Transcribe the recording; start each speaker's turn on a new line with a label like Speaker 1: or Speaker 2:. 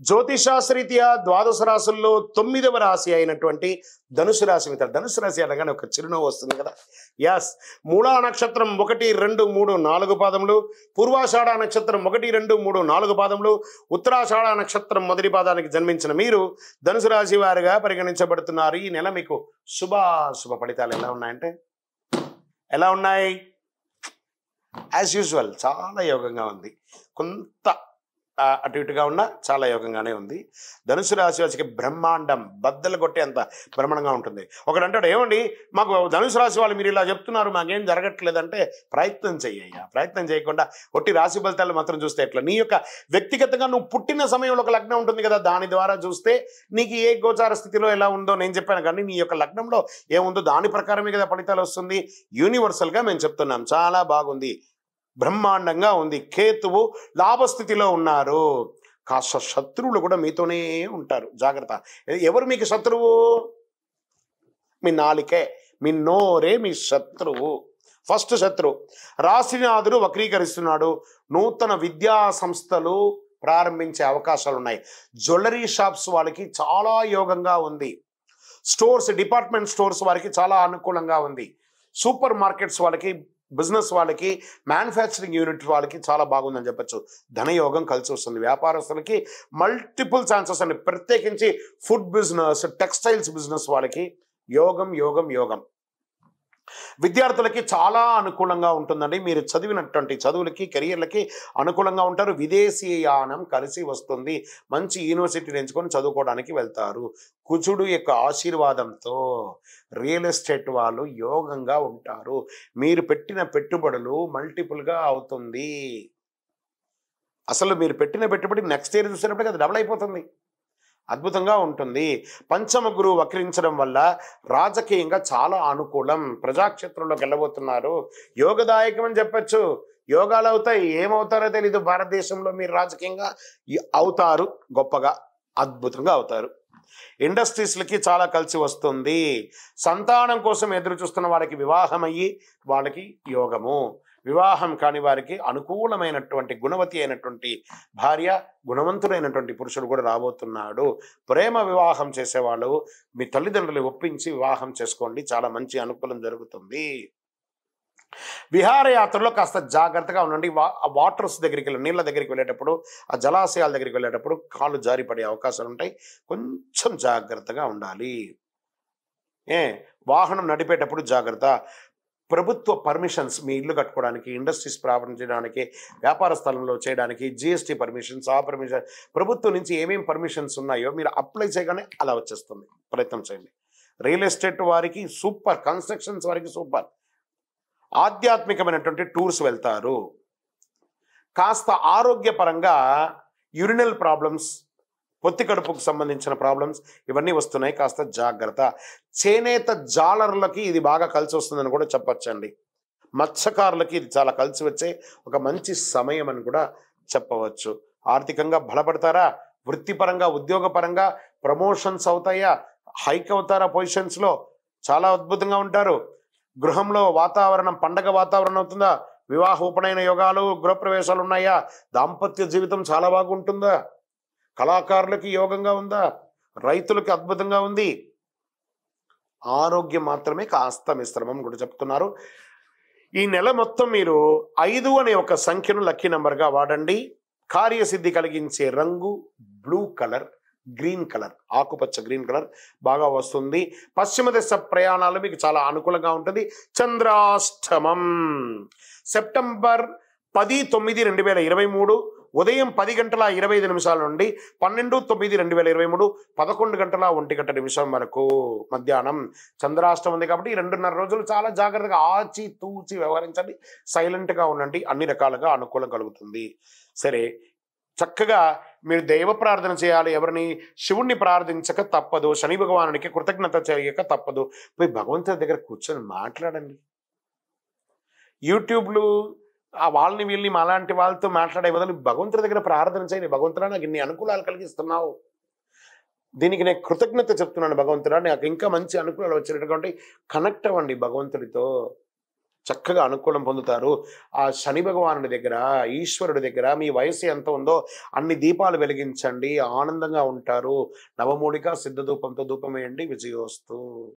Speaker 1: జ్యోతిషాస్త్రీత్యా ద్వాదశ రాశుల్లో తొమ్మిదవ రాశి అయినటువంటి ధనుసు రాశి మిత్ర ధనుసు రాశి అనగానే ఒక చిరునవ్వు వస్తుంది కదా యాస్ మూలా నక్షత్రం ఒకటి రెండు మూడు నాలుగు పాదములు పూర్వాషాఢ నక్షత్రం ఒకటి రెండు మూడు నాలుగు పాదములు ఉత్తరాషాఢ నక్షత్రం మొదటి పాదానికి జన్మించిన మీరు ధనుసు రాశి వారిగా పరిగణించబడుతున్నారు ఈ నెల మీకు శుభ శుభ ఫలితాలు ఎలా ఉన్నాయంటే ఎలా ఉన్నాయి యాజ్ యూజువల్ చాలా యోగంగా ఉంది కొంత ఆ, అటు ఇటుగా ఉన్నా చాలా యోగంగానే ఉంది ధనుసు రాశి వారికి బ్రహ్మాండం బద్దలు కొట్టేంత బ్రహ్మాండంగా ఉంటుంది ఒకడు అంటాడు ఏమండి మాకు ధనుసు రాశి వాళ్ళు మీరు ఇలా చెప్తున్నారు మాకేం జరగట్లేదంటే ప్రయత్నం చెయ్యయ్యా ప్రయత్నం చేయకుండా ఒట్టి రాశి ఫలితాలు మాత్రం చూస్తే ఎట్లా నీ యొక్క వ్యక్తిగతంగా నువ్వు పుట్టిన సమయంలో ఒక లగ్నం ఉంటుంది కదా దాని ద్వారా చూస్తే నీకు ఏ గోచార స్థితిలో ఎలా ఉందో నేను చెప్పాను కానీ నీ యొక్క లగ్నంలో ఏముందో దాని ప్రకారమే కదా ఫలితాలు వస్తుంది యూనివర్సల్గా మేము చెప్తున్నాం చాలా బాగుంది బ్రహ్మాండంగా ఉంది కేతువు లాభస్థితిలో ఉన్నారు కాస్త శత్రువులు కూడా మీతోనే ఉంటారు జాగ్రత్త ఎవరు మీకు శత్రువు మీ నాలికే మీ నోరే మీ శత్రువు ఫస్ట్ శత్రువు రాశినాథుడు వక్రీకరిస్తున్నాడు నూతన విద్యా సంస్థలు ప్రారంభించే అవకాశాలు ఉన్నాయి జ్యువెలరీ షాప్స్ వాళ్ళకి చాలా యోగంగా ఉంది స్టోర్స్ డిపార్ట్మెంట్ స్టోర్స్ వారికి చాలా అనుకూలంగా ఉంది సూపర్ మార్కెట్స్ వాళ్ళకి బిజినెస్ వాళ్ళకి మ్యానుఫ్యాక్చరింగ్ యూనిట్ వాళ్ళకి చాలా బాగుందని చెప్పొచ్చు ధనయోగం కలిసి వస్తుంది వ్యాపారస్తులకి మల్టిపుల్ ఛాన్సెస్ అండి ప్రత్యేకించి ఫుడ్ బిజినెస్ టెక్స్టైల్స్ బిజినెస్ వాళ్ళకి యోగం యోగం యోగం విద్యార్థులకి చాలా అనుకూలంగా ఉంటుందండి మీరు చదివినటువంటి చదువులకి కెరియర్లకి అనుకూలంగా ఉంటారు విదేశీయానం కలిసి వస్తుంది మంచి యూనివర్సిటీని ఎంచుకొని చదువుకోవడానికి వెళ్తారు కుజుడు యొక్క ఆశీర్వాదంతో రియల్ ఎస్టేట్ వాళ్ళు యోగంగా ఉంటారు మీరు పెట్టిన పెట్టుబడులు మల్టిపుల్గా అవుతుంది అసలు మీరు పెట్టిన పెట్టుబడి నెక్స్ట్ ఇయర్ చూసినప్పటికీ అది డబుల్ అయిపోతుంది అద్భుతంగా ఉంటుంది పంచమ గురువు వక్రించడం వల్ల రాజకీయంగా చాలా అనుకూలం ప్రజాక్షేత్రంలోకి వెళ్ళబోతున్నారు యోగదాయకం అని చెప్పచ్చు యోగాలు అవుతాయి ఏమవుతారో తెలీదు భారతదేశంలో మీరు రాజకీయంగా ఈ- అవుతారు గొప్పగా అద్భుతంగా అవుతారు ఇండస్ట్రీస్లకి చాలా కలిసి వస్తుంది సంతానం కోసం ఎదురు చూస్తున్న వారికి వివాహం అయ్యి వాళ్ళకి యోగము వివాహం కాని వారికి అనుకూలమైనటువంటి గుణవతి అయినటువంటి భార్య గుణవంతుడైనటువంటి పురుషుడు కూడా రాబోతున్నాడు ప్రేమ వివాహం చేసేవాళ్ళు మీ తల్లిదండ్రులు ఒప్పించి వివాహం చేసుకోండి చాలా మంచి అనుకూలం జరుగుతుంది విహారయాత్రలో కాస్త జాగ్రత్తగా ఉండండి వా- ఆ వాటర్స్ దగ్గరికి వెళ్ళి నీళ్ళ దగ్గరికి వెళ్ళేటప్పుడు ఆ జలాశయాల దగ్గరికి వెళ్ళేటప్పుడు కాళ్ళు జారి పడే అవకాశాలు ఉంటాయి కొంచెం జాగ్రత్తగా ఉండాలి ఏ వాహనం నడిపేటప్పుడు జాగ్రత్త ప్రభుత్వ పర్మిషన్స్ మీ ఇల్లు కట్టుకోవడానికి ఇండస్ట్రీస్ ప్రారంభించడానికి వ్యాపార స్థలంలో చేయడానికి జిఎస్టీ పర్మిషన్స్ ఆ పర్మిషన్ ప్రభుత్వం నుంచి ఏమేమి పర్మిషన్స్ ఉన్నాయో మీరు అప్లై చేయగానే అలా వచ్చేస్తుంది ప్రయత్నం చేయండి రియల్ ఎస్టేట్ వారికి సూపర్ కన్స్ట్రక్షన్స్ వారికి సూపర్ ఆధ్యాత్మికమైనటువంటి టూర్స్ వెళ్తారు కాస్త ఆరోగ్యపరంగా యూరినల్ ప్రాబ్లమ్స్ పొత్తి కడుపుకు సంబంధించిన ప్రాబ్లమ్స్ ఇవన్నీ వస్తున్నాయి కాస్త జాగ్రత్త చేనేత జాలర్లకి ఇది బాగా కలిసి వస్తుందని కూడా చెప్పొచ్చండి మత్స్యకారులకి ఇది చాలా కలిసి వచ్చే ఒక మంచి సమయం అని కూడా చెప్పవచ్చు ఆర్థికంగా బలపడతారా వృత్తిపరంగా ఉద్యోగపరంగా ప్రమోషన్స్ అవుతాయా హైక్ అవుతారా పొజిషన్స్లో చాలా అద్భుతంగా ఉంటారు గృహంలో వాతావరణం పండగ వాతావరణం అవుతుందా వివాహ ఉపనయన యోగాలు గృహప్రవేశాలు ఉన్నాయా దాంపత్య జీవితం చాలా బాగుంటుందా కళాకారులకి యోగంగా ఉందా రైతులకి అద్భుతంగా ఉంది ఆరోగ్యం మాత్రమే కాస్త మిశ్రమం కూడా చెప్తున్నారు ఈ నెల మొత్తం మీరు ఐదు అనే ఒక సంఖ్యను లక్కీ నంబర్గా వాడండి కార్యసిద్ధి కలిగించే రంగు బ్లూ కలర్ గ్రీన్ కలర్ ఆకుపచ్చ గ్రీన్ కలర్ బాగా వస్తుంది పశ్చిమ దిశ ప్రయాణాలు మీకు చాలా అనుకూలంగా ఉంటుంది చంద్రాష్టమం సెప్టెంబర్ పది తొమ్మిది రెండు వేల ఇరవై మూడు ఉదయం పది గంటల ఇరవై ఐదు నిమిషాల నుండి పన్నెండు తొమ్మిది రెండు వేల ఇరవై మూడు పదకొండు గంటల ఒంటి గంట నిమిషం వరకు మధ్యాహ్నం చంద్రాష్టమం ఉంది కాబట్టి ఈ రెండున్నర రోజులు చాలా జాగ్రత్తగా ఆచి తూచి వ్యవహరించండి సైలెంట్గా ఉండండి అన్ని రకాలుగా అనుకూలం కలుగుతుంది సరే చక్కగా మీరు దైవ ప్రార్థన చేయాలి ఎవరిని శివుణ్ణి ప్రార్థించక తప్పదు శని భగవానునికి కృతజ్ఞత చేయక తప్పదు పోయి భగవంతుడి దగ్గర కూర్చొని మాట్లాడండి యూట్యూబ్లు ఆ వాళ్ళని వీళ్ళని అలాంటి వాళ్ళతో మాట్లాడే బదులు భగవంతుడి దగ్గర ప్రార్థన చేయండి భగవంతుడా నాకు ఇన్ని అనుకూలాలు కలిగిస్తున్నావు దీనికి నేను కృతజ్ఞత చెప్తున్నాను భగవంతుడా నాకు ఇంకా మంచి అనుకూలాలు వచ్చినటువంటి కనెక్ట్ అవ్వండి భగవంతుడితో చక్కగా అనుకూలం పొందుతారు ఆ శని భగవానుడి దగ్గర ఈశ్వరుడి దగ్గర మీ వయసు ఎంత ఉందో అన్ని దీపాలు వెలిగించండి ఆనందంగా ఉంటారు నవమూలిక సిద్ధ ధూపంతో ధూపం వేయండి విజయోస్తు